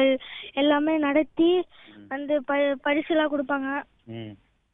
போட்டிகள் எல்லாமே நடத்தி வந்து ப பரிசுலாம் கொடுப்பாங்க ம்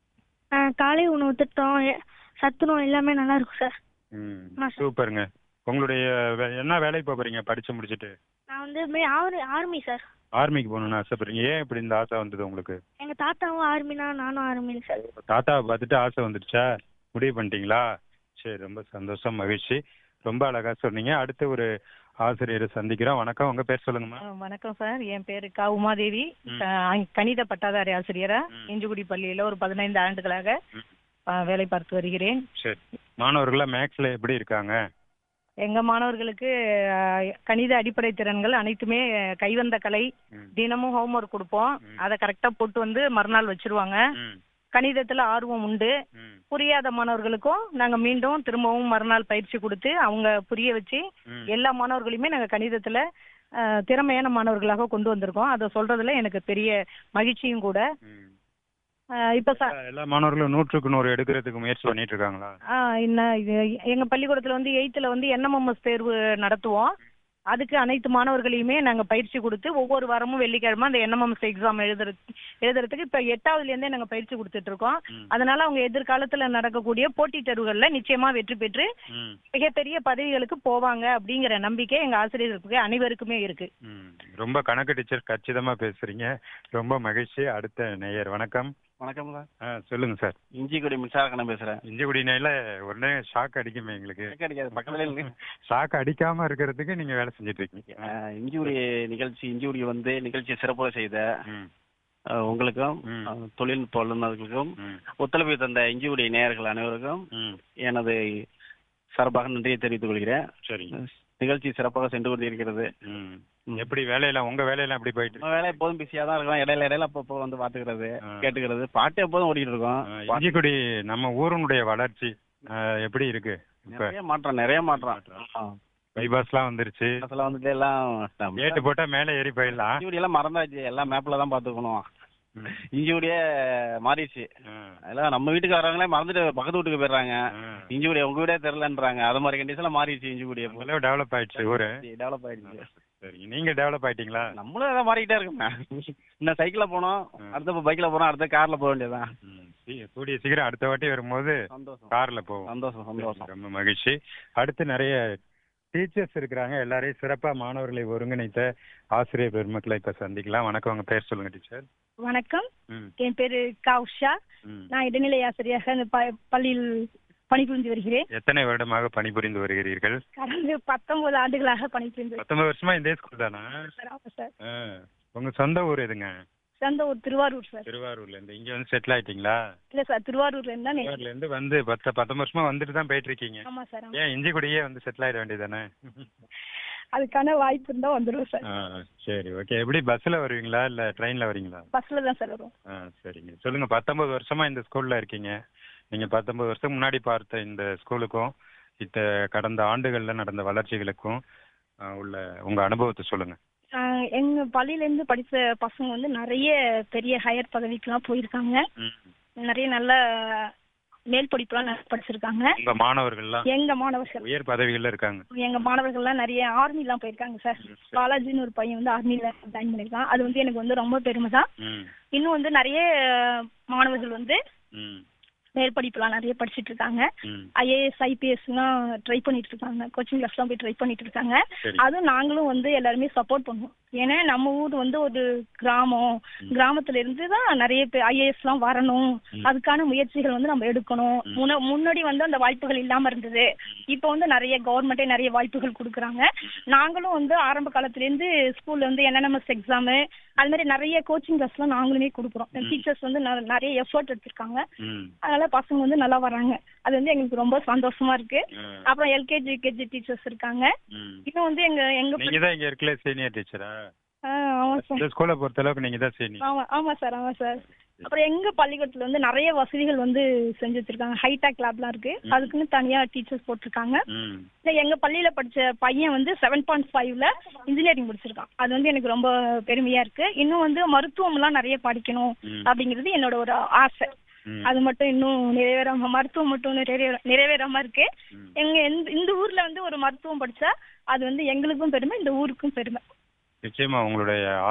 ஆ, காலை உணவு திட்டம் எ- சத்துணவு எல்லாமே நல்லா இருக்கும் சார் ம் ஆமா சார். சூப்பருங்க உங்களுடைய வே- என்ன வேலைக்கு போறீங்க படிச்சு முடிச்சிட்டு நான் வந்து மே ஆர்மி ஆர்மி சார் ஆர்மிக்கு போகணும்னு ஆசைப்படுறீங்க ஏன் இப்படி இந்த ஆசை வந்தது உங்களுக்கு எங்க தாத்தாவும் ஆர்மினா நானும் ஆர்மி சார் தாத்தாவை பார்த்துட்டு ஆசை வந்துடுச்சா முடிவு பண்ணிட்டீங்களா சரி ரொம்ப சந்தோஷம் மகிழ்ச்சி ரொம்ப அழகா சொன்னீங்க அடுத்து ஒரு ஆசிரியரை சந்திக்கிறோம் வணக்கம் உங்க பேர் சொல்லுங்கம்மா ஆ, வணக்கம் சார் என் பேரு க உமாதேவி ம். க- கணித பட்டாதாரி ஆசிரியரா ம். இஞ்சிக்குடி பள்ளியில ஒரு பதினைந்து ஆண்டுகளாக ம். ஆ, வேலை பார்த்து வருகிறேன் சரி மாணவர்கள்லாம் மேக்ஸ்ல எப்படி இருக்காங்க எங்க மாணவர்களுக்கு ஆ, கணித அடிப்படை திறன்கள் அனைத்துமே கைவந்த கலை ம். தினமும் ஹோம்ஒர்க் கொடுப்போம் ம். அதை கரெக்டா போட்டு வந்து மறுநாள் வச்சிருவாங்க ம், கணிதத்துல ஆர்வம் உண்டு ம், புரியாத மாணவர்களுக்கும் நாங்க மீண்டும் திரும்பவும் மறுநாள் பயிற்சி கொடுத்து அவங்க புரிய வச்சு ம். எல்லா மாணவர்களையுமே நாங்க கணிதத்துல ஆ, திறமையான மாணவர்களாக கொண்டு வந்திருக்கோம் அதை சொல்றதுல எனக்கு பெரிய மகிழ்ச்சியும் கூட ம். ஆ, இப்ப ச- எல்லா- எல்லா மாணவர்களும் நூற்றுக்கு நூறு எடுக்கிறதுக்கு முயற்சி பண்ணிட்டு இருக்காங்களா ஆ, என்ன இது எங்க பள்ளிக்கூடத்துல வந்து எயித்துல வந்து என்எம்எம்எஸ் தேர்வு நடத்துவோம் அதுக்கு அனைத்து மாணவர்களையுமே நாங்க பயிற்சி கொடுத்து ஒவ்வொரு வாரமும் வெள்ளிக்கிழமை அந்த என்எம்எம்எஸ் எக்ஸாம் எழுதுறது எழுதுறதுக்கு இப்ப எட்டாவதுல இருந்தே நாங்க பயிற்சி கொடுத்துட்டு இருக்கோம் ம். அதனால அவங்க எதிர்காலத்துல நடக்கக்கூடிய போட்டித் தேர்வுகள்ல நிச்சயமா வெற்றி பெற்று ம், மிகப்பெரிய பதவிகளுக்கு போவாங்க அப்படிங்கிற நம்பிக்கை எங்க ஆசிரியர்களுக்கு அனைவருக்குமே இருக்கு ம். ரொம்ப கணக்கு டீச்சர் கச்சிதமா பேசுறீங்க ரொம்ப மகிழ்ச்சி அடுத்த நேயர் வணக்கம் வணக்கம் சார் ஆ சொல்லுங்க சார் இஞ்சிக்குடி மின்சார கண்ணன் பேசுறேன் இஞ்சிக்குடி நெய்ல உடனே ஷாக் அடிக்குமே எங்களுக்கு கேட்க அடிக்காது பக்கத்துல இருக்கு ஷாக் அடிக்காம இருக்கிறதுக்கு நீங்க வேலை செஞ்சுட்டு இருக்கீங்க அஹ், இஞ்சிக்குடி நிகழ்ச்சி இஞ்சிக்குடி வந்து நிகழ்ச்சியை சிறப்பாக செய்த ம், அஹ், உங்களுக்கும் ம். அஹ், தொழில்நுட்ப வல்லுநர்களுக்கும் ம், ஒத்துழைப்பு தந்த இஞ்சிக்குடி நேயர்கள் அனைவருக்கும் ம். எனது சார்பாக நன்றியை தெரிவித்துக் கொள்கிறேன் சரிங்க நிகழ்ச்சி சிறப்பாக சென்று கொண்டிருக்கிறது ம். ம். எப்படி வேலையெல்லாம் உங்க வேலையெல்லாம் எப்படி போயிட்டு இருக்கு? நம்ம வேலை எப்போதும் பிஸியாக தான் இருக்கோம் இடையில இடையில அப்பப்போ வந்து பார்த்துக்கிறது ஆ. கேட்டுக்கிறது பாட்டு எப்போதும் ஓடிட்டு ஆ, இருக்கோம் இஞ்சிக்குடி நம்ம ஊருனுடைய வளர்ச்சி ஆ, எப்படி இருக்கு இப்ப நிறைய மாற்றம் நிறைய மாற்றம் மாற்றம். பைபாஸ்லாம் வந்துருச்சு பஸ்ல வந்துட்டு எல்லாம் கேட்டு போட்டா மேலே ஏறி போயிடலாம் இஞ்சிக்குடி எல்லாம் மறந்தாச்சு எல்லாம் மேப்ல தான் பார்த்துக்கணும் ம். இஞ்சிக்குடியே மாறிடுச்சு ஆ, அதெல்லாம் நம்ம வீட்டுக்கு வரவங்களே மறந்துட்டு பக்கத்து வீட்டுக்கு போயிடுறாங்க ஆ. இஞ்சிக்குடி உங்க வீடே தெரிலன்றாங்க அது மாதிரி கண்டிஷன்ல மாறிடுச்சு இஞ்சிக்குடி நம்மளே டெவலப் ஆயிடுச்சு ஊரு டெவலப் ஆயிடுச்சு சரிங்க நீங்க டெவலப் ஆயிட்டீங்களா நம்மளும் எல்லாம் மாறிக்கிட்டே இருக்கோமே இன்னும் சைக்கிள்ல போனோம் ம். அடுத்த பைக்ல போறோம் அடுத்த கார்ல போக வேண்டியதுதான் ம். சீ- கூடிய சீக்கிரம் அடுத்த வாட்டி வரும்போது சந்தோஷம் கார்ல போவோம் சந்தோஷம் சந்தோஷம் ரொம்ப மகிழ்ச்சி அடுத்து நிறைய டீச்சர்ஸ் இருக்கிறாங்க எல்லாரையும் சிறப்பா மாணவர்களை ஒருங்கிணைத்த ஆசிரியர் பெருமக்களை இப்ப சந்திக்கலாம் வணக்கம் உங்க பேர் சொல்லுங்க டீச்சர் வணக்கம் ம் என் பேரு கௌஷா ம். நான் இடைநிலை ஆசிரியராக இந்த ப- பள்ளியில் பணிபுரிந்து வருகிறேன் எத்தனை வருடமாக பணிபுரிந்து வருகிறீர்கள் கடந்த பத்தொன்பது ஆண்டுகளாக பணிபுரிந்து பத்தொன்பது வருஷமா இந்த ஸ்கூல் தானா வருகிறேன். ஆமா சார் ஆ. உங்க சொந்த ஊர் எதுங்க சொந்த ஊர் திருவாரூர் சார் திருவாரூர்ல இருந்து இங்க வந்து செட்டில் ஆயிட்டீங்களா இல்ல சார் திருவாரூர்ல இருந்தா நே- திருவாரூர்ல இருந்து வந்து பத்து பத்தொன்பது வருஷமா வந்துட்டு தான் போயிட்டு இருக்கீங்க ஆமா சார் ஆமா. ஏன் இஞ்சிக்குடியே வந்து செட்டில் ஆயிட வேண்டியதானே அதுக்கான வாய்ப்பு இருந்தா வந்துடுவோம் சார் சரி ஓகே எப்படி பஸ்ல வருவீங்களா இல்ல ட்ரெயின்ல வரீங்களா பஸ்ல தான் சார் வரும் ஆ சரிங்க சொல்லுங்க பத்தொன்பது வருஷமா இந்த ஸ்கூல்ல இருக்கீங்க நீங்க பத்தொன்பது வருஷம் முன்னாடி பார்த்த இந்த ஸ்கூலுக்கும் இத்த கடந்த ஆண்டுகள்ல நடந்த வளர்ச்சிகளுக்கும் ஆ, உள்ள உங்க அனுபவத்தை சொல்லுங்க ஆஹ் எங்க பள்ளியில இருந்து படிச்ச பசங்க வந்து நிறைய பெரிய ஹையர் பதவிக்கெல்லாம் போயிருக்காங்க ம். நிறைய நல்ல மேல் படிப்புலாம் நல்லா படிச்சிருக்காங்க உங்க மாணவர்கள்லாம் எங்க மாணவர்கள் உயர் பதவிகள்ல இருக்காங்க எங்க மாணவர்கள்லாம் நிறைய ஆர்மிலாம் போயிருக்காங்க சார் பாலாஜின்னு ஒரு பையன் வந்து ஆர்மில ஜாயின் பண்ணிருக்கான் அது வந்து எனக்கு வந்து ரொம்ப பெருமை தான் ம் இன்னும் வந்து நிறைய மாணவர்கள் வந்து ம் மேல் படிப்புலாம் நிறைய படிச்சிட்டு இருக்காங்க ம் ஐஏஎஸ் ஐபிஎஸ்லாம் ட்ரை பண்ணிட்டு இருக்காங்க கோச்சிங் கிளாஸ்லாம் போய் ட்ரை பண்ணிட்டு இருக்காங்க சரி அதுவும் நாங்களும் வந்து எல்லாருமே சப்போர்ட் பண்ணுவோம் ஏன்னா நம்ம ஊர் வந்து ஒரு கிராமம் கிராமத்துல இருந்து தான் நிறைய பேர் ஐஏஎஸ்லாம் வரணும் ம். அதுக்கான முயற்சிகள் வந்து நம்ம எடுக்கணும் முன்ன முன்னாடி வந்து அந்த வாய்ப்புகள் இல்லாம இருந்தது இப்போ வந்து நிறைய கவர்மெண்டே நிறைய வாய்ப்புகள் கொடுக்குறாங்க நாங்களும் வந்து ஆரம்ப காலத்துல இருந்து ஸ்கூல்ல வந்து என்என்எம்எஸ் எக்ஸாமு அது மாதிரி நிறைய கோச்சிங் கிளாஸ்லாம் நாங்களுமே கொடுக்குறோம் டீச்சர்ஸ் வந்து ந- நிறைய எஃபர்ட் எடுத்திருக்காங்க ம் அதனால பசங்க வந்து நல்லா வராங்க அது வந்து எங்களுக்கு ரொம்ப சந்தோஷமா இருக்கு ஆ. அப்புறம் எல்கேஜி யூகேஜி டீச்சர்ஸ் இருக்காங்க ம் இன்னும் வந்து எங்க எங்க நீங்க தான் இங்க இருக்கல சீனியர் டீச்சரா ஆ, ஆமா சார் இந்த ஸ்கூலை பொறுத்த அளவுக்கு நீங்க தான் சீனியர் ஆமா ஆமா சார் ஆமா சார் அப்புறம் எங்க பள்ளிக்கூடத்துல வந்து நிறைய வசதிகள் வந்து செஞ்சு வச்சிருக்காங்க ஹைடெக் லேப்லாம் இருக்கு அதுக்குன்னு தனியா டீச்சர்ஸ் போட்டிருக்காங்க ம் இல்ல எங்க பள்ளியில படிச்ச பையன் வந்து செவன் பாயிண்ட் ஃபைவ்ல இன்ஜினியரிங் முடிச்சிருக்கான் அது வந்து எனக்கு ரொம்ப பெருமையா இருக்கு இன்னும் வந்து மருத்துவம்லாம் நிறைய படிக்கணும் ம். அப்படிங்கிறது என்னோட ஒரு ஆசை ம். அது மட்டும் இன்னும் நிறைவேறாம மருத்துவம் மட்டும் நிறைவேற நிறைவேறாம இருக்கு ம். எங்க இந்த இந்த ஊர்ல வந்து ஒரு மருத்துவம் படிச்சா அது வந்து எங்களுக்கும் பெருமை இந்த ஊருக்கும் பெருமை நிச்சயமா உங்களுடைய